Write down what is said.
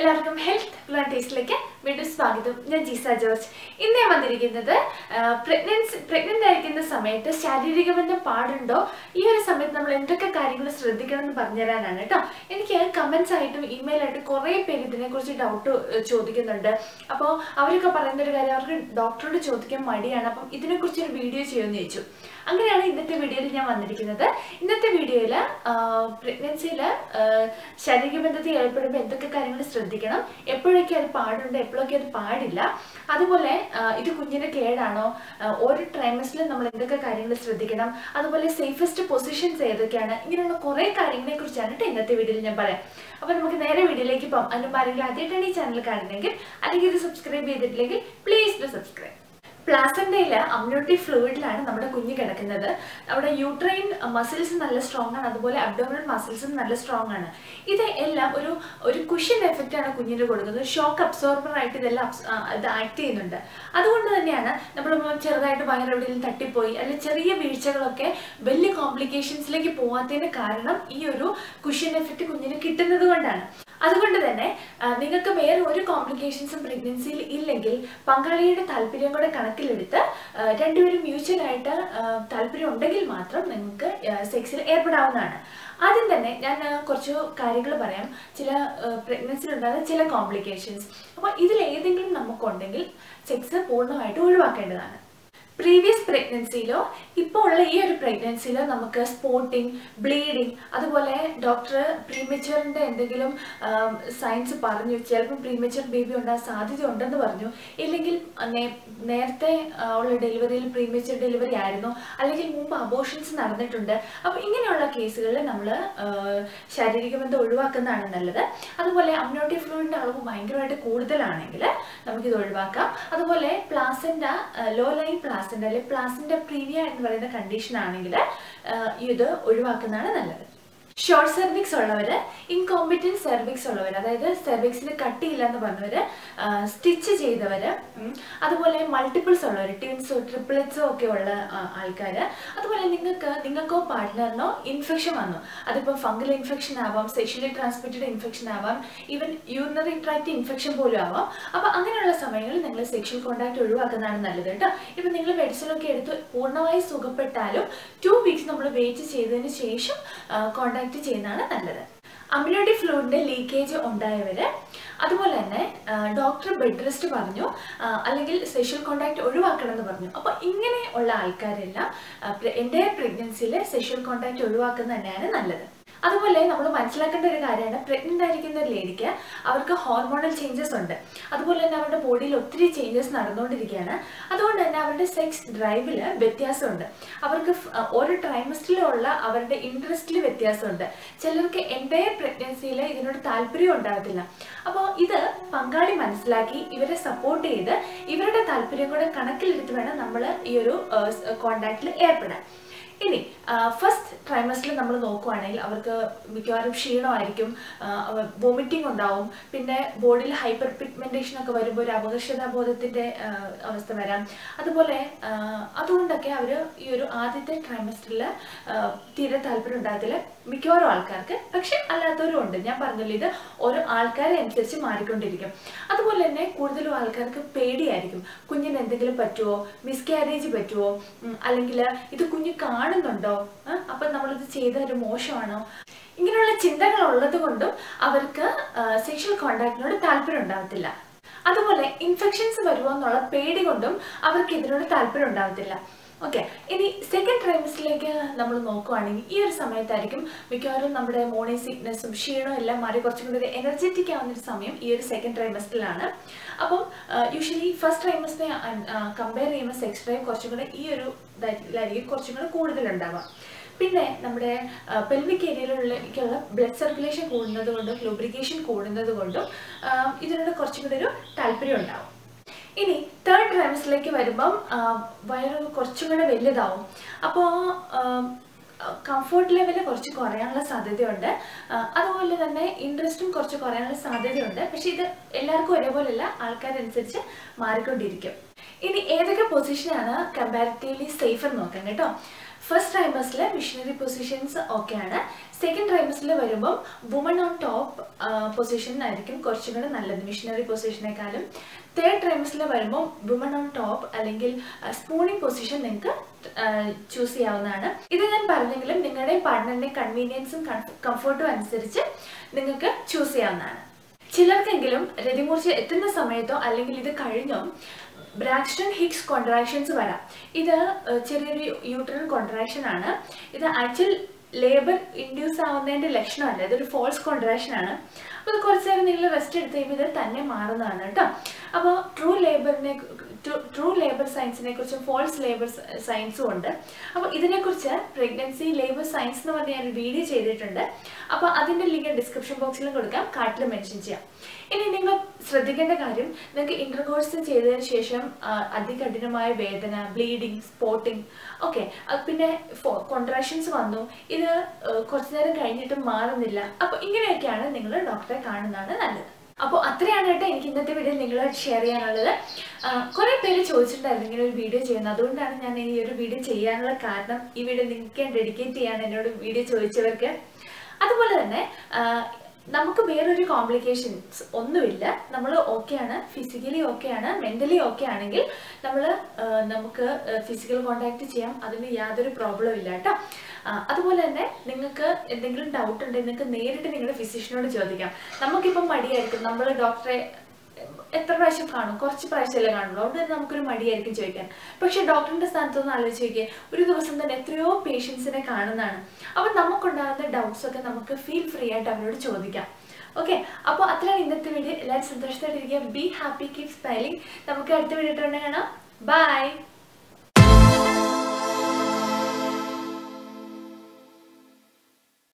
എല്ലാവർക്കും health plan ടേസ്റ്റിലേക്ക് വീണ്ടും സ്വാഗതം ഞാൻ ജീസ ജോർജ് ഇന്ന് ഞാൻ വന്നിരിക്കുന്നത് പ്രഗ്നൻസി പ്രഗ്നന്റ് ആയിരിക്കുന്ന സമയത്ത് ശാരീരിക ബന്ധം പാടുണ്ടോ ഈ ഒരു സമയത്ത് നമ്മൾ എന്തൊക്കെ കാര്യങ്ങൾ ശ്രദ്ധിക്കണം എന്ന് പറഞ്ഞുതരാനാണ് കേട്ടോ എനിക്ക് കമന്റ്സ് ആയിട്ടും ഇമെയിൽ ആയിട്ടും കുറേ പേര് ഇതിനെക്കുറിച്ച് ഡൗട്ട് ചോദിക്കുന്നുണ്ട് അപ്പോൾ അവരൊക്കെ പറയുന്ന ഒരു കാര്യം അവർക്ക് ഡോക്ടറോട് ചോദിക്കാൻ മടിയാണ് അപ്പം ഇതിനെക്കുറിച്ച് ഒരു വീഡിയോ ചെയ്യുമെന്ന് ചോദിച്ചു അങ്ങനെയാണ് ഇന്നത്തെ വീഡിയോയിൽ ഞാൻ വന്നിരിക്കുന്നത് ഇന്നത്തെ വീഡിയോയിൽ പ്രഗ്നൻസിയിൽ ശാരീരിക ബന്ധത്തിൽ ഏർപ്പെടുമ്പോൾ എന്തൊക്കെ കാര്യങ്ങൾ ശ്രദ്ധിക്കണം എപ്പോഴൊക്കെ അത് പാടുണ്ട് എപ്പോഴൊക്കെ അത് പാടില്ല അതുപോലെ ആ, ഇത് കുഞ്ഞിന് കേടാണോ ആ, ഓരോ ട്രൈമസ്റ്റിലും നമ്മൾ എന്തൊക്കെ കാര്യങ്ങൾ ശ്രദ്ധിക്കണം അതുപോലെ സേഫസ്റ്റ് പൊസിഷൻസ് ഏതൊക്കെയാണ് ഇങ്ങനെയുള്ള കുറേ കാര്യങ്ങളെ കുറിച്ചാണ് കേട്ടോ ഇന്നത്തെ വീഡിയോയിൽ ഞാൻ പറയാം അപ്പോൾ നമുക്ക് നേരെ വീഡിയോയിലേക്ക് പോകാം അതിന് ആരെങ്കിലും ആദ്യമായിട്ടാണ് ഈ ചാനൽ കാണുന്നതെങ്കിൽ അല്ലെങ്കിൽ ഇത് സബ്സ്ക്രൈബ് ചെയ്തിട്ടില്ലെങ്കിൽ പ്ലീസ് ഡു സബ്സ്ക്രൈബ് പ്ലാസന്റയില് അമ്യൂണിറ്റി ഫ്ലൂയിഡിലാണ് നമ്മുടെ കുഞ്ഞ് കിടക്കുന്നത് അവിടെ യൂട്രൈൻ മസിൽസ് നല്ല സ്ട്രോങ് ആണ് അതുപോലെ അബ്ഡോമിനൽ മസിൽസും നല്ല സ്ട്രോങ് ആണ് ഇത് എല്ലാം ഒരു ഒരു കുഷ്യൻ എഫക്റ്റ് ആണ് കുഞ്ഞിന് കൊടുക്കുന്നത് ഷോക്ക് അബ്സോർബർ ആയിട്ട് ഇതെല്ലാം abs- ആ, ഇത് ആക്ട് ചെയ്യുന്നുണ്ട് അതുകൊണ്ട് തന്നെയാണ് നമ്മൾ ചെറുതായിട്ട് വയറ് എവിടെയെങ്കിലും തട്ടിപ്പോയി അല്ലെങ്കിൽ ചെറിയ വീഴ്ചകളൊക്കെ വലിയ കോംപ്ലിക്കേഷൻസിലേക്ക് പോകാത്തതിന് കാരണം ഈ ഒരു കുഷ്യൻ എഫക്റ്റ് കുഞ്ഞിന് കിട്ടുന്നത് കൊണ്ടാണ് അതുകൊണ്ട് തന്നെ ആ, നിങ്ങൾക്ക് വേറെ ഒരു കോംപ്ലിക്കേഷൻസും പ്രഗ്നൻസിയിൽ ഇല്ലെങ്കിൽ പങ്കാളിയുടെ താല്പര്യം കൂടെ കണക്കിലെടുത്ത് ആ, രണ്ടുപേരും മ്യൂച്വൽ ആയിട്ട് ആ, താല്പര്യം ഉണ്ടെങ്കിൽ മാത്രം നിങ്ങൾക്ക് സെക്സിൽ ഏർപ്പെടാവുന്നതാണ് ആദ്യം തന്നെ ഞാൻ ആ, കുറച്ച് കാര്യങ്ങൾ പറയാം ചില പ്രഗ്നൻസിയിൽ ഉണ്ടാകുന്ന ചില കോംപ്ലിക്കേഷൻസ് അപ്പോൾ ഇതിൽ ഏതെങ്കിലും നമുക്കുണ്ടെങ്കിൽ സെക്സ് പൂർണ്ണമായിട്ട് ഒഴിവാക്കേണ്ടതാണ് പ്രീവിയസ് പ്രഗ്നൻസിയിലോ ഇപ്പോൾ ഉള്ള ഈ ഒരു പ്രഗ്നൻസിയിലോ നമുക്ക് സ്പോട്ടിങ് ബ്ലീഡിങ് അതുപോലെ ഡോക്ടർ പ്രീമെച്ചറിൻ്റെ എന്തെങ്കിലും സയൻസ് പറഞ്ഞു ചിലപ്പോൾ പ്രീമെച്ചർ ബേബി ഉണ്ടാകാൻ സാധ്യത ഉണ്ടെന്ന് പറഞ്ഞു ഇല്ലെങ്കിൽ നേ- നേരത്തെ ആ, ഉള്ള ഡെലിവറിയിൽ പ്രീമെച്ചർ ഡെലിവറി ആയിരുന്നു അല്ലെങ്കിൽ മുമ്പ് അബോഷൻസ് നടന്നിട്ടുണ്ട് അപ്പോൾ ഇങ്ങനെയുള്ള കേസുകളിൽ നമ്മൾ ശാരീരിക ബന്ധം ഒഴിവാക്കുന്നതാണ് നല്ലത് അതുപോലെ അമ്നോട്ടി ഫ്ലൂയിഡിൻ്റെ അളവ് ഭയങ്കരമായിട്ട് കൂടുതലാണെങ്കിൽ നമുക്കിത് ഒഴിവാക്കാം അതുപോലെ പ്ലാസൻ്റ ലോ ലൈൻ പ്ലാസൻ്റ അല്ലെങ്കിൽ പ്ലാസൻ്റ പ്രീവിയ എന്ന് പറയുന്ന കണ്ടീഷൻ ആണെങ്കിൽ ഇത് ഒഴിവാക്കുന്നതാണ് നല്ലത് ഷോർട്ട് സെർവിക്സ് ഉള്ളവർ ഇൻകോമ്പിറ്റൻറ്റ് സെർവിക്സ് ഉള്ളവർ അതായത് സെർവിക്സിന് കട്ടിയില്ല എന്ന് പറഞ്ഞവർ സ്റ്റിച്ച് ചെയ്തവർ അതുപോലെ മൾട്ടിപ്പിൾസ് ഉള്ളവർ ട്വിൻസോ ട്രിപ്പിളറ്റ്സോ ഒക്കെ ഉള്ള ആൾക്കാർ അതുപോലെ നിങ്ങൾക്ക് നിങ്ങൾക്കോ പാർട്ട്ണറിനോ ഇൻഫെക്ഷൻ വന്നു അതിപ്പോൾ ഫംഗൽ ഇൻഫെക്ഷൻ ആവാം സെക്ഷലി ട്രാൻസ്മിറ്റഡ് ഇൻഫെക്ഷൻ ആവാം ഈവൻ യൂറിനറി ട്രാക്ട് ഇൻഫെക്ഷൻ പോലും ആവാം അപ്പോൾ അങ്ങനെയുള്ള സമയങ്ങളിൽ നിങ്ങൾ സെക്ഷൽ കോൺടാക്ട് ഒഴിവാക്കുന്നതാണ് നല്ലത് കേട്ടോ ഇപ്പം നിങ്ങൾ മെഡിസിനൊക്കെ എടുത്ത് പൂർണ്ണമായി സുഖപ്പെട്ടാലും ടു വീക്സ് നമ്മൾ വെയിറ്റ് ചെയ്തതിന് ശേഷം കോൺടാക്ട് ചെയ്യുന്നതാണ് നല്ലത് അമ്യൂണിറ്റി ഫ്ലൂയിഡിന്റെ ലീക്കേജ് ഉണ്ടായവര് അതുപോലെ തന്നെ ഡോക്ടർ ബെഡ് റെസ്റ്റ് പറഞ്ഞു ആ, അല്ലെങ്കിൽ സെക്ഷൽ കോൺടാക്ട് ഒഴിവാക്കണം എന്ന് പറഞ്ഞു അപ്പോൾ ഇങ്ങനെ ഉള്ള ആൾക്കാരെല്ലാം എൻ്റെ പ്രഗ്നൻസിയിൽ സെക്ഷൽ കോൺടാക്ട് ഒഴിവാക്കുന്നത് തന്നെയാണ് നല്ലത് അതുപോലെ നമ്മൾ മനസ്സിലാക്കേണ്ട ഒരു കാര്യമാണ് പ്രഗ്നന്റ് ആയിരിക്കുന്ന ഒരു ലേഡിക്ക് അവർക്ക് ഹോർമോണൽ ചേഞ്ചസ് ഉണ്ട് അതുപോലെ തന്നെ അവരുടെ ബോഡിയിൽ ഒത്തിരി ചേഞ്ചസ് നടന്നുകൊണ്ടിരിക്കുകയാണ് അതുകൊണ്ട് തന്നെ അവരുടെ സെക്സ് ഡ്രൈവിൽ വ്യത്യാസമുണ്ട് അവർക്ക് ഫ്- ആ, ഓരോ ട്രൈമസ്റ്റിലുള്ള അവരുടെ ഇൻട്രസ്റ്റിൽ വ്യത്യാസമുണ്ട് ചിലർക്ക് എൻ്റെ പ്രഗ്നൻസിയിൽ ഇതിനോട് താല്പര്യം ഉണ്ടാകത്തില്ല അപ്പോൾ ഇത് പങ്കാളി മനസ്സിലാക്കി ഇവരെ സപ്പോർട്ട് ചെയ്ത് ഇവരുടെ താല്പര്യം കൂടെ കണക്കിലെടുത്ത് വേണം നമ്മൾ ഈ ഒരു കോണ്ടാക്റ്റിൽ ഏർപ്പെടാൻ ഇനി ഫസ്റ്റ് ട്രൈമസ്റ്റിൽ നമ്മൾ നോക്കുവാണെങ്കിൽ അവർക്ക് മിക്കവാറും ക്ഷീണമായിരിക്കും വോമിറ്റിംഗ് ഉണ്ടാവും പിന്നെ ബോഡിയിൽ ഹൈപ്പർ പിഗ്മെന്റേഷൻ ഒക്കെ വരുമ്പോൾ ഒരു അപകർഷതാബോധത്തിന്റെ ആ, അവസ്ഥ വരാം അതുപോലെ ആ, അതുകൊണ്ടൊക്കെ അവർ ഈ ഒരു ആദ്യത്തെ ട്രൈമസ്റ്റിൽ തീരെ താല്പര്യം ഉണ്ടാകത്തില്ല മിക്കവാറും ആൾക്കാർക്ക് പക്ഷെ അല്ലാത്തവരും ഉണ്ട് ഞാൻ പറഞ്ഞല്ലോ ഇത് ഓരോ ആൾക്കാരെ അനുസരിച്ച് മാറിക്കൊണ്ടിരിക്കും അതുപോലെ തന്നെ കൂടുതലും ആൾക്കാർക്ക് പേടിയായിരിക്കും കുഞ്ഞിന് എന്തെങ്കിലും പറ്റുമോ മിസ്കാരേജ് പറ്റുമോ അല്ലെങ്കിൽ ഇത് കുഞ്ഞ് കാണുന്നുണ്ടോ ആ, അപ്പം നമ്മളിത് ചെയ്ത ഒരു മോശമാണോ ഇങ്ങനെയുള്ള ചിന്തകൾ ഉള്ളത് കൊണ്ടും അവർക്ക് സെക്ഷൽ കോണ്ടാക്റ്റിനോട് താല്പര്യം ഉണ്ടാകത്തില്ല അതുപോലെ ഇൻഫെക്ഷൻസ് വരുമോ എന്നുള്ള പേടി കൊണ്ടും അവർക്ക് ഇതിനോട് താല്പര്യം ഉണ്ടാകത്തില്ല ഓക്കെ ഇനി സെക്കൻഡ് ട്രൈമസ്റ്റിലേക്ക് നമ്മൾ നോക്കുവാണെങ്കിൽ ഈ ഒരു സമയത്തായിരിക്കും മിക്കവാറും നമ്മുടെ മോർണിംഗ് സിക്നസ്സും ക്ഷീണവും എല്ലാം മാറി കുറച്ചും കൂടി എനർജറ്റിക് ആവുന്ന ഒരു സമയം ഈ ഒരു സെക്കൻഡ് ട്രൈമസ്റ്റിലാണ് അപ്പം യൂഷ്വലി ഫസ്റ്റ് ട്രൈമസ്റ്റിനെ കമ്പയർ ചെയ്യുമ്പോൾ സെക്സ് ഡ്രൈവ് കുറച്ചും കൂടെ ഈ ഒരു ഇതായിരിക്കും കുറച്ചും കൂടെ കൂടുതലുണ്ടാവാം പിന്നെ നമ്മുടെ പെൽവിക് ഏരിയയിലേക്കുള്ള ബ്ലഡ് സർക്കുലേഷൻ കൂടുന്നത് കൊണ്ടും ലൂബ്രിക്കേഷൻ കൂടുന്നത് കൊണ്ടും ആ, ഇതിനോട് കുറച്ചും കൂടെ ഒരു താല്പര്യം ഉണ്ടാവും ഇനി തേർഡ് ട്രൈമസിലേക്ക് വരുമ്പം ആ, വയറ് കുറച്ചും കൂടെ വലുതാവും അപ്പോൾ കംഫോർട്ട് ലെവൽ കുറച്ച് കുറയാനുള്ള സാധ്യതയുണ്ട് ആ, അതുപോലെ തന്നെ ഇൻട്രസ്റ്റും കുറച്ച് കുറയാനുള്ള സാധ്യതയുണ്ട് പക്ഷെ ഇത് എല്ലാവർക്കും ഒരേപോലെയല്ല ആൾക്കാരനുസരിച്ച് മാറിക്കൊണ്ടിരിക്കും ഇനി ഏതൊക്കെ പൊസിഷനാണ് കമ്പാരിറ്റീവ്ലി സേഫ് എന്ന് നോക്കാം കേട്ടോ ഫസ്റ്റ് ട്രൈമസിലെ മിഷനറി പൊസിഷൻസ് ഓക്കെയാണ് സെക്കൻഡ് ട്രൈമസിൽ വരുമ്പം വുമൺ ഓൺ ടോപ്പ് പൊസിഷൻ ആയിരിക്കും കുറച്ചും കൂടെ നല്ലത് മിഷനറി പൊസിഷനേക്കാളും തേർഡ് ട്രൈമസിൽ വരുമ്പോൾ വുമൺ ഓൺ ടോപ്പ് അല്ലെങ്കിൽ സ്പൂണിംഗ് പൊസിഷൻ നിങ്ങൾക്ക് ചൂസ് ചെയ്യാവുന്നതാണ് ഇത് ഞാൻ പറഞ്ഞെങ്കിലും നിങ്ങളുടെ പാർട്ട്ണറിന്റെ കൺവീനിയൻസും കംഫർട്ടും അനുസരിച്ച് നിങ്ങൾക്ക് ചൂസ് ചെയ്യാവുന്നതാണ് ചിലർക്കെങ്കിലും രതിമൂർച്ച എത്തുന്ന സമയത്തോ അല്ലെങ്കിൽ ഇത് കഴിഞ്ഞോ ബ്രാക്സ്റ്റൺ ഹിക്സ് കോൺട്രാക്ഷൻസ് വരാം ഇത് ഏഹ്, ചെറിയൊരു യൂട്രൽ കോൺട്രാക്ഷൻ ആണ് ഇത് ആക്ച്വൽ ലേബർ ഇൻഡ്യൂസ് ആവുന്നതിന്റെ ലക്ഷണമല്ല ഇതൊരു ഫോൾസ് കോൺട്രാക്ഷൻ ആണ് അപ്പോൾ ഇത് കുറച്ച് നേരം നിങ്ങൾ റെസ്റ്റ് എടുത്ത് കഴിയുമ്പോൾ ഇത് തന്നെ മാറുന്നതാണ് കേട്ടോ അപ്പോൾ ട്രൂ ലേബറിനെ ട്രൂ ലേബർ സയൻസിനെ കുറിച്ചും ഫോൾസ് ലേബർ സയൻസും ഉണ്ട് അപ്പോൾ ഇതിനെക്കുറിച്ച് പ്രഗ്നൻസി ലേബർ സയൻസ് എന്ന് പറഞ്ഞ ഞാൻ ഒരു വീഡിയോ ചെയ്തിട്ടുണ്ട് അപ്പോൾ അതിൻ്റെ ലിങ്ക് ഡിസ്ക്രിപ്ഷൻ ബോക്സിലും കൊടുക്കാം കാർട്ടിൽ മെൻഷൻ ചെയ്യാം ഇനി നിങ്ങൾ ശ്രദ്ധിക്കേണ്ട കാര്യം നിങ്ങൾക്ക് ഇന്റർകോഴ്സ് ചെയ്തതിന് ശേഷം ആ, അതികഠിനമായ വേദന ബ്ലീഡിങ് സ്പോട്ടിങ് ഓക്കെ പിന്നെ കോൺട്രാക്ഷൻസ് വന്നു ഇത് ആ, കുറച്ചു നേരം കഴിഞ്ഞിട്ടും മാറുന്നില്ല അപ്പോൾ ഇങ്ങനെയൊക്കെയാണ് നിങ്ങൾ ഡോക്ടറെ കാണുന്നതാണ് നല്ലത് അപ്പോൾ അത്രയാണ് കേട്ടോ എനിക്ക് ഇന്നത്തെ വീഡിയോ നിങ്ങളോട് ഷെയർ ചെയ്യാനുള്ളത് കുറേ പേര് ചോദിച്ചിട്ടുണ്ടായിരുന്നു ഇങ്ങനെ ഒരു വീഡിയോ ചെയ്യുന്നത് അതുകൊണ്ടാണ് ഞാൻ ഈ ഒരു വീഡിയോ ചെയ്യാനുള്ള കാരണം ഈ വീഡിയോ നിങ്ങൾക്ക് ഡെഡിക്കേറ്റ് ചെയ്യാണ് എന്നോട് വീഡിയോ ചോദിച്ചവർക്ക് അതുപോലെ തന്നെ ആ, നമുക്ക് വേറൊരു കോംപ്ലിക്കേഷൻസ് ഒന്നുമില്ല നമ്മൾ ഓക്കെയാണ് ഫിസിക്കലി ഓക്കെയാണ് മെൻ്റലി ഓക്കെ ആണെങ്കിൽ നമ്മൾ നമുക്ക് ഫിസിക്കൽ കോണ്ടാക്ട് ചെയ്യാം അതിന് യാതൊരു പ്രോബ്ലം ഇല്ല കേട്ടോ ആ, അതുപോലെ തന്നെ നിങ്ങൾക്ക് എന്തെങ്കിലും ഡൗട്ട് ഉണ്ടെങ്കിൽ നിങ്ങൾക്ക് നേരിട്ട് നിങ്ങളുടെ ഫിസിഷ്യനോട് ചോദിക്കാം നമുക്കിപ്പം മടിയായിരിക്കും നമ്മൾ ഡോക്ടറെ എത്ര പ്രാവശ്യം കാണും കുറച്ച് പ്രാവശ്യമല്ലേ കാണുള്ളൂ അതുകൊണ്ട് തന്നെ നമുക്കൊരു മടിയായിരിക്കും ചോദിക്കാൻ പക്ഷെ ഡോക്ടറിന്റെ സ്ഥാനത്ത് ഒന്ന് ആലോചിച്ച് നോക്കിയേ ഒരു ദിവസം തന്നെ എത്രയോ പേഷ്യൻസിനെ കാണുന്നതാണ് അപ്പം നമുക്കുണ്ടാകുന്ന ഡൗട്ട്സ് ഒക്കെ നമുക്ക് ഫീൽ ഫ്രീ ആയിട്ട് അവരോട് ചോദിക്കാം ഓക്കെ അപ്പോൾ അത്രയാണ് ഇന്നത്തെ വീഡിയോ എല്ലാവരും സന്തോഷത്തോടെ ഇരിക്കുക ബി ഹാപ്പി കീപ് സ്മൈലിംഗ് നമുക്ക് അടുത്ത വീഡിയോ കാണാം ബൈ